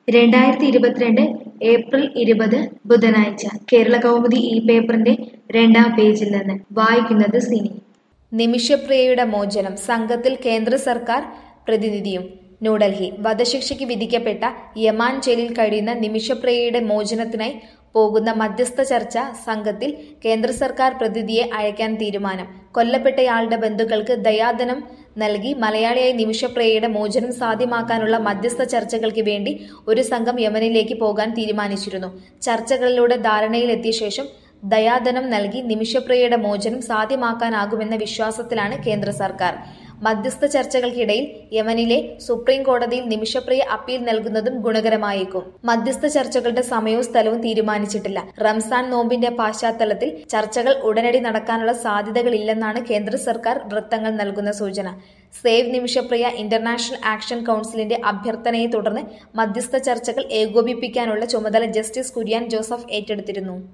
രണ്ടായിരത്തി ഇരുപത്തിരണ്ട് ഏപ്രിൽ ഇരുപത് ബുധനാഴ്ച കേരള കൗമുദി ഈ പേപ്പറിന്റെ രണ്ടാം പേജിൽ നിന്ന് വായിക്കുന്നത് സിനി നിമിഷപ്രിയയുടെ മോചനം സംഘത്തിൽ കേന്ദ്ര സർക്കാർ പ്രതിനിധിയും ന്യൂഡൽഹി വധശിക്ഷയ്ക്ക് വിധിക്കപ്പെട്ട യമാൻ ജയിലിൽ കഴിയുന്ന നിമിഷപ്രിയയുടെ മോചനത്തിനായി പോകുന്ന മധ്യസ്ഥ ചർച്ച സംഘത്തിൽ കേന്ദ്ര സർക്കാർ പ്രതിനിധിയെ അയക്കാൻ തീരുമാനം കൊല്ലപ്പെട്ടയാളുടെ ബന്ധുക്കൾക്ക് ദയാധനം നൽകി മലയാളിയായ നിമിഷപ്രിയയുടെ മോചനം സാധ്യമാക്കാനുള്ള മധ്യസ്ഥ ചർച്ചകൾക്ക് വേണ്ടി ഒരു സംഘം യമനിലേക്ക് പോകാൻ തീരുമാനിച്ചിരുന്നു ചർച്ചകളിലൂടെ ധാരണയിലെത്തിയ ശേഷം ദയാധനം നൽകി നിമിഷപ്രിയയുടെ മോചനം സാധ്യമാക്കാനാകുമെന്ന വിശ്വാസത്തിലാണ് കേന്ദ്ര സർക്കാർ മധ്യസ്ഥ ചർച്ചകൾക്കിടയിൽ യമനിലെ സുപ്രീം കോടതിയിൽ നിമിഷപ്രിയ അപ്പീൽ നൽകുന്നതും ഗുണകരമായേക്കും മധ്യസ്ഥ ചർച്ചകളുടെ സമയവും സ്ഥലവും തീരുമാനിച്ചിട്ടില്ല റംസാൻ നോമ്പിന്റെ പശ്ചാത്തലത്തിൽ ചർച്ചകൾ ഉടനടി നടക്കാനുള്ള സാധ്യതകളില്ലെന്നാണ് കേന്ദ്ര സർക്കാർ വൃത്തങ്ങൾ നൽകുന്ന സൂചന സേവ് നിമിഷപ്രിയ ഇന്റർനാഷണൽ ആക്ഷൻ കൗൺസിലിന്റെ അഭ്യർത്ഥനയെ തുടർന്ന് മധ്യസ്ഥ ചർച്ചകൾ ഏകോപിപ്പിക്കാനുള്ള ചുമതല ജസ്റ്റിസ് കുര്യൻ ജോസഫ് ഏറ്റെടുത്തിരുന്നു